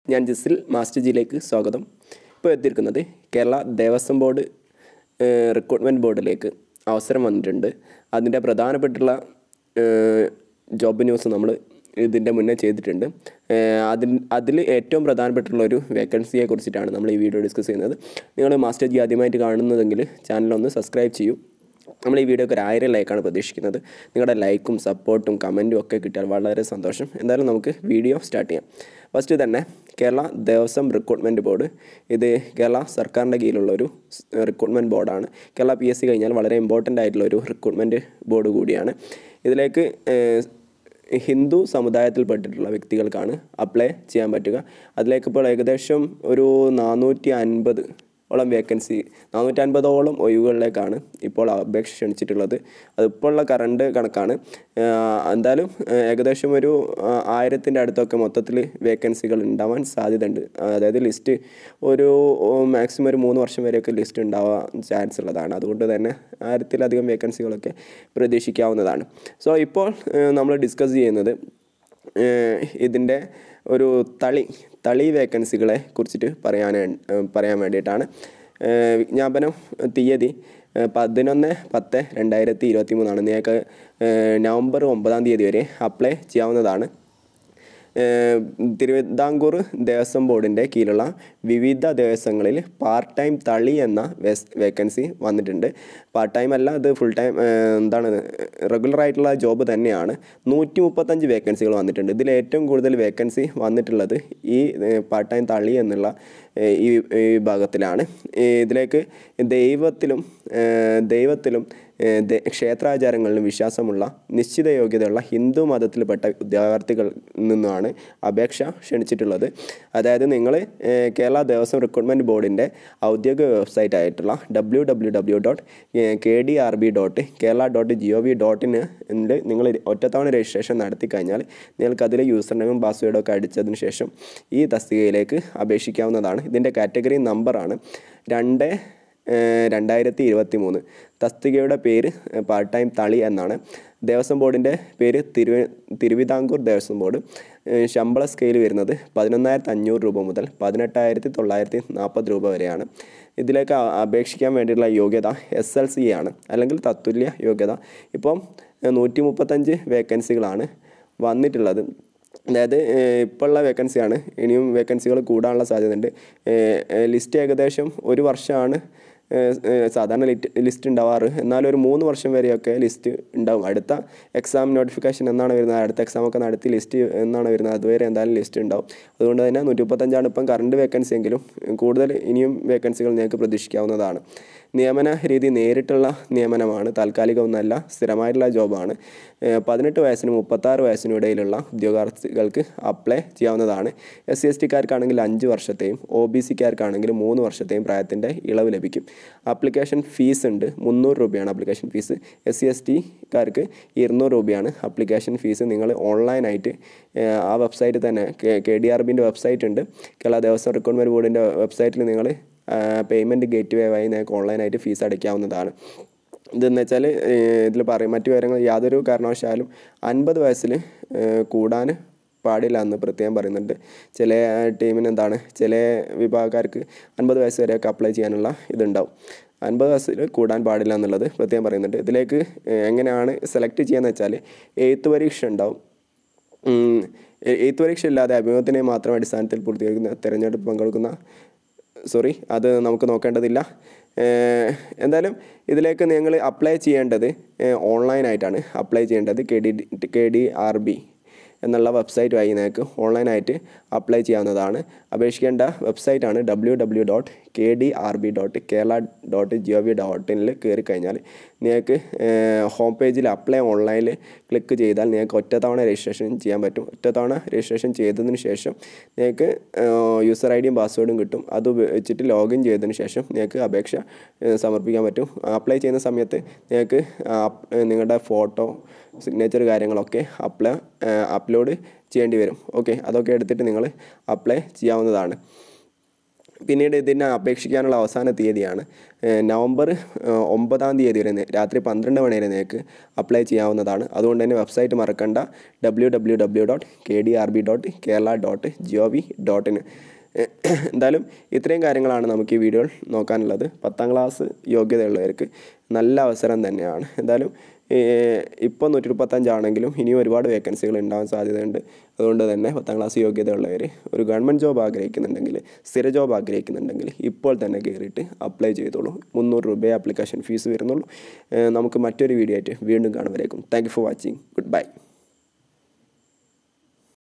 ഞാൻ ജിസിൽ മാസ്റ്റർ ജിയിലേക്ക് സ്വാഗതം ഇപ്പോൾ എത്തിയിരിക്കുന്നത് കേരള ദേവസ്വം ബോർഡ് റിക്രൂട്ട്മെൻറ്റ് ബോർഡിലേക്ക് അവസരം വന്നിട്ടുണ്ട് അതിൻ്റെ പ്രധാനപ്പെട്ടുള്ള ജോബ് ന്യൂസ് നമ്മൾ ഇതിൻ്റെ മുന്നേ ചെയ്തിട്ടുണ്ട് അതിൽ അതിൽ ഏറ്റവും പ്രധാനപ്പെട്ടുള്ള ഒരു വേക്കൻസിയെ കുറിച്ചിട്ടാണ് നമ്മൾ ഈ വീഡിയോ ഡിസ്കസ് ചെയ്യുന്നത് നിങ്ങൾ മാസ്റ്റർ ജി ആദ്യമായിട്ട് കാണുന്നതെങ്കിൽ ചാനലൊന്ന് സബ്സ്ക്രൈബ് ചെയ്യൂ നമ്മൾ ഈ വീഡിയോക്ക് ഒരു ആയിരം ലൈക്കാണ് പ്രതീക്ഷിക്കുന്നത് നിങ്ങളുടെ ലൈക്കും സപ്പോർട്ടും കമൻറ്റും ഒക്കെ കിട്ടിയാൽ വളരെ സന്തോഷം എന്തായാലും നമുക്ക് വീഡിയോ സ്റ്റാർട്ട് ചെയ്യാം ഫസ്റ്റ് തന്നെ കേരള ദേവസ്വം റിക്രൂട്ട്മെൻറ്റ് ബോർഡ് ഇത് കേരള സർക്കാരിൻ്റെ കീഴിലുള്ള ഒരു റിക്രൂട്ട്മെൻറ്റ് ബോർഡാണ് കേരള പി എസ് സി കഴിഞ്ഞാൽ വളരെ ഇമ്പോർട്ടൻ്റ് ആയിട്ടുള്ള ഒരു റിക്രൂട്ട്മെൻറ്റ് ബോർഡ് കൂടിയാണ് ഇതിലേക്ക് ഹിന്ദു സമുദായത്തിൽപ്പെട്ടിട്ടുള്ള വ്യക്തികൾക്കാണ് അപ്ലൈ ചെയ്യാൻ പറ്റുക അതിലേക്ക് ഇപ്പോൾ ഏകദേശം ഒരു നാനൂറ്റി അൻപത് ഓളം വേക്കൻസി നാനൂറ്റി അൻപതോളം ഒഴിവുകളിലേക്കാണ് ഇപ്പോൾ അപേക്ഷ ക്ഷണിച്ചിട്ടുള്ളത് അതിപ്പോൾ ഉള്ള കറണ്ട് കണക്കാണ് എന്തായാലും ഏകദേശം ഒരു ആയിരത്തിൻ്റെ അടുത്തൊക്കെ മൊത്തത്തിൽ വേക്കൻസികൾ ഉണ്ടാവാൻ സാധ്യതയുണ്ട് അതായത് ലിസ്റ്റ് ഒരു മാക്സിമം ഒരു മൂന്ന് വർഷം വരെയൊക്കെ ലിസ്റ്റ് ഉണ്ടാവാൻ ചാൻസ് ഉള്ളതാണ് അതുകൊണ്ട് തന്നെ ആയിരത്തിലധികം വേക്കൻസികളൊക്കെ പ്രതീക്ഷിക്കാവുന്നതാണ് സോ ഇപ്പോൾ നമ്മൾ ഡിസ്കസ് ചെയ്യുന്നത് ഇതിൻ്റെ ഒരു തളി തളി വേക്കൻസികളെ കുറിച്ചിട്ട് പറയാൻ പറയാൻ വേണ്ടിയിട്ടാണ് വിജ്ഞാപനം തീയതി പതിനൊന്ന് പത്ത് രണ്ടായിരത്തി ഇരുപത്തി മൂന്നാണ് നിങ്ങൾക്ക് നവംബർ ഒമ്പതാം തീയതി വരെ അപ്ലൈ ചെയ്യാവുന്നതാണ് തിരുവിതാംകൂർ ദേവസ്വം ബോർഡിൻ്റെ കീഴിലുള്ള വിവിധ ദേവസ്വങ്ങളിൽ പാർട്ട് ടൈം തളി എന്ന വേക്കൻസി വന്നിട്ടുണ്ട് പാർട്ട് ടൈം അല്ല അത് ഫുൾ ടൈം എന്താണ് റെഗുലർ ആയിട്ടുള്ള ജോബ് തന്നെയാണ് നൂറ്റി മുപ്പത്തഞ്ച് വേക്കൻസികൾ വന്നിട്ടുണ്ട് ഇതിൽ ഏറ്റവും കൂടുതൽ വേക്കൻസി വന്നിട്ടുള്ളത് ഈ പാർട്ട് ടൈം തളി എന്നുള്ള ഈ വിഭാഗത്തിലാണ് ഇതിലേക്ക് ദൈവത്തിലും ദൈവത്തിലും ക്ഷേത്രാചാരങ്ങളിലും വിശ്വാസമുള്ള നിശ്ചിത യോഗ്യതയുള്ള ഹിന്ദു മതത്തിൽപ്പെട്ട ഉദ്യോഗാർത്ഥികളിൽ നിന്നാണ് അപേക്ഷ ക്ഷണിച്ചിട്ടുള്ളത് അതായത് നിങ്ങൾ കേരള ദേവസ്വം റിക്രൂട്ട്മെൻറ്റ് ബോർഡിൻ്റെ ഔദ്യോഗിക വെബ്സൈറ്റ് ആയിട്ടുള്ള W W W dot K D R B dot Kerala dot G O V ഡോട്ടിന് നിങ്ങൾ ഒറ്റത്തവണ രജിസ്ട്രേഷൻ നടത്തി കഴിഞ്ഞാൽ നിങ്ങൾക്ക് അതിൽ യൂസർ നെയിമും പാസ്വേഡും ഒക്കെ അടിച്ചതിന് ശേഷം ഈ തസ്തികയിലേക്ക് അപേക്ഷിക്കാവുന്നതാണ് ഇതിൻ്റെ കാറ്റഗറി നമ്പറാണ് രണ്ട് രണ്ടായിരത്തി ഇരുപത്തി മൂന്ന് തസ്തികയുടെ പേര് പാർട്ട് ടൈം തളി എന്നാണ് ദേവസ്വം ബോർഡിൻ്റെ പേര് തിരുവ തിരുവിതാംകൂർ ദേവസ്വം ബോർഡ് ശമ്പള സ്കെയിൽ വരുന്നത് പതിനൊന്നായിരത്തി അഞ്ഞൂറ് രൂപ മുതൽ പതിനെട്ടായിരത്തി തൊള്ളായിരത്തി നാൽപ്പത് രൂപ വരെയാണ് ഇതിലേക്ക് അപേക്ഷിക്കാൻ വേണ്ടിയുള്ള യോഗ്യത എസ് എൽ സി ആണ് അല്ലെങ്കിൽ തത്തുല്യ യോഗ്യത ഇപ്പം നൂറ്റി മുപ്പത്തഞ്ച് വേക്കൻസികളാണ് വന്നിട്ടുള്ളത് അതായത് ഇപ്പോഴുള്ള വേക്കൻസിയാണ് ഇനിയും വേക്കൻസികൾ കൂടാനുള്ള സാധ്യതയുണ്ട് ലിസ്റ്റ് ഏകദേശം ഒരു വർഷമാണ് സാധാരണ ലിസ്റ്റ് ഉണ്ടാവാറ് എന്നാലും ഒരു മൂന്ന് വർഷം വരെയൊക്കെ ലിസ്റ്റ് ഉണ്ടാവും അടുത്ത എക്സാം നോട്ടിഫിക്കേഷൻ എന്നാണ് വരുന്നത് അടുത്ത എക്സാം ഒക്കെ നടത്തി ലിസ്റ്റ് എന്നാണ് വരുന്നത് അതുവരെ എന്തായാലും ലിസ്റ്റ് ഉണ്ടാവും അതുകൊണ്ട് തന്നെ നൂറ്റി മുപ്പത്തഞ്ചാണ് ഇപ്പം കറണ്ട് വേക്കൻസി എങ്കിലും കൂടുതൽ ഇനിയും വേക്കൻസികൾ നിങ്ങൾക്ക് പ്രതീക്ഷിക്കാവുന്നതാണ് നിയമന രീതി നേരിട്ടുള്ള നിയമനമാണ് താൽക്കാലികമൊന്നല്ല സ്ഥിരമായിട്ടുള്ള ജോബാണ് പതിനെട്ട് വയസ്സിനും മുപ്പത്താറ് വയസ്സിനും ഇടയിലുള്ള ഉദ്യോഗാർത്ഥികൾക്ക് അപ്ലൈ ചെയ്യാവുന്നതാണ് എസ് സി എസ് ടിക്കാർക്കാണെങ്കിൽ അഞ്ച് വർഷത്തെയും ഒ ബി സിക്കാർക്കാണെങ്കിൽ മൂന്ന് വർഷത്തെയും പ്രായത്തിൻ്റെ ഇളവ് ലഭിക്കും ആപ്ലിക്കേഷൻ ഫീസ് ഉണ്ട് മുന്നൂറ് രൂപയാണ് application fees S C S ടിക്കാർക്ക് ഇരുന്നൂറ് രൂപയാണ് ആപ്ലിക്കേഷൻ ഫീസ് നിങ്ങൾ ഓൺലൈനായിട്ട് ആ വെബ്സൈറ്റ് തന്നെ കെ ഡി ആർ ബിൻ്റെ വെബ്സൈറ്റ് ഉണ്ട് കേരള ദേവസ്വം റിക്രൂട്ട്മെൻറ്റ് ബോർഡിൻ്റെ വെബ്സൈറ്റിൽ നിങ്ങൾ പേയ്മെൻറ്റ് ഗേറ്റ് വേ വഴി നിങ്ങൾക്ക് ഓൺലൈനായിട്ട് ഫീസ് അടയ്ക്കാവുന്നതാണ് ഇതെന്ന് വെച്ചാൽ ഇതിൽ പറയും മറ്റു കാര്യങ്ങൾ യാതൊരു കാരണവശാലും അൻപത് വയസ്സിൽ കൂടാൻ പാടില്ല എന്ന് പ്രത്യേകം പറയുന്നുണ്ട് ചില ടീമിന് എന്താണ് ചില വിഭാഗക്കാർക്ക് അൻപത് വയസ്സ് വരെയൊക്കെ അപ്ലൈ ചെയ്യാനുള്ള ഇതുണ്ടാവും അൻപത് വയസ്സിൽ കൂടാൻ പാടില്ല എന്നുള്ളത് പ്രത്യേകം പറയുന്നുണ്ട് ഇതിലേക്ക് എങ്ങനെയാണ് സെലക്ട് ചെയ്യാന്ന് വെച്ചാൽ എഴുത്ത് പരീക്ഷ ഉണ്ടാവും എഴുത്ത് പരീക്ഷ ഇല്ലാതെ അഭിമുഖത്തിനെ മാത്രം അടിസ്ഥാനത്തിൽ പൂർത്തീകരിക്കുന്ന തിരഞ്ഞെടുപ്പ് പങ്കെടുക്കുന്ന സോറി അത് നമുക്ക് നോക്കേണ്ടതില്ല എന്തായാലും ഇതിലേക്ക് നിങ്ങൾ അപ്ലൈ ചെയ്യേണ്ടത് ഓൺലൈനായിട്ടാണ് അപ്ലൈ ചെയ്യേണ്ടത് K D K D R B എന്നുള്ള വെബ്സൈറ്റ് വഴി നിങ്ങൾക്ക് ഓൺലൈനായിട്ട് അപ്ലൈ ചെയ്യാവുന്നതാണ് അപേക്ഷിക്കേണ്ട വെബ്സൈറ്റാണ് W W dot K D R B dot Kerala dot G O V dot ഇനിൽ കയറി കഴിഞ്ഞാൽ നിങ്ങൾക്ക് ഹോം പേജിൽ അപ്ലൈ ഓൺലൈനിൽ ക്ലിക്ക് ചെയ്താൽ നിങ്ങൾക്ക് ഒറ്റത്തവണ രജിസ്ട്രേഷൻ ചെയ്യാൻ പറ്റും ഒറ്റത്തവണ രജിസ്ട്രേഷൻ ചെയ്തതിന് ശേഷം നിങ്ങൾക്ക് യൂസർ ഐ ഡിയും പാസ്വേഡും കിട്ടും അത് വെച്ചിട്ട് ലോഗിൻ ചെയ്തതിന് ശേഷം നിങ്ങൾക്ക് അപേക്ഷ സമർപ്പിക്കാൻ പറ്റും അപ്ലൈ ചെയ്യുന്ന സമയത്ത് നിങ്ങൾക്ക് നിങ്ങളുടെ ഫോട്ടോ സിഗ്നേച്ചർ കാര്യങ്ങളൊക്കെ അപ്ലൈ അപ്ലോഡ് ചെയ്യേണ്ടി വരും ഓക്കെ അതൊക്കെ എടുത്തിട്ട് നിങ്ങൾ അപ്ലൈ ചെയ്യാവുന്നതാണ് പിന്നീട് ഇതിനെ അപേക്ഷിക്കാനുള്ള അവസാന തീയതിയാണ് ഏഹ് നവംബർ ഏഹ് ഒമ്പതാം തീയതി വരെ നേ- രാത്രി പന്ത്രണ്ട് മണി വരെ നിങ്ങൾക്ക് അപ്ലൈ ചെയ്യാവുന്നതാണ് അതുകൊണ്ട് തന്നെ വെബ്സൈറ്റ് മറക്കണ്ട W W W dot K D R B dot Kerala dot G O V dot in എന്തായാലും ഇത്രയും കാര്യങ്ങളാണ് നമുക്ക് ഈ വീഡിയോയിൽ നോക്കാനുള്ളത് പത്താം ക്ലാസ് യോഗ്യതയുള്ളവർക്ക് നല്ല അവസരം തന്നെയാണ് എന്തായാലും ഇപ്പോൾ നൂറ്റി മുപ്പത്തഞ്ചാണെങ്കിലും ഇനിയും ഒരുപാട് വേക്കൻസികൾ ഉണ്ടാവാൻ സാധ്യതയുണ്ട് അതുകൊണ്ട് തന്നെ പത്താം ക്ലാസ് യോഗ്യതയുള്ളവർ ഒരു ഗവൺമെൻറ് ജോബ് ആഗ്രഹിക്കുന്നുണ്ടെങ്കിൽ സ്ഥിര ജോബ് ആഗ്രഹിക്കുന്നുണ്ടെങ്കിൽ ഇപ്പോൾ തന്നെ കയറിയിട്ട് അപ്ലൈ ചെയ്തോളൂ മുന്നൂറ് രൂപയെ ആപ്ലിക്കേഷൻ ഫീസ് വരുന്നുള്ളൂ ഏഹ് നമുക്ക് മറ്റൊരു വീഡിയോ ആയിട്ട് വീണ്ടും കാണുമ്പോഴേക്കും thank you for watching good bye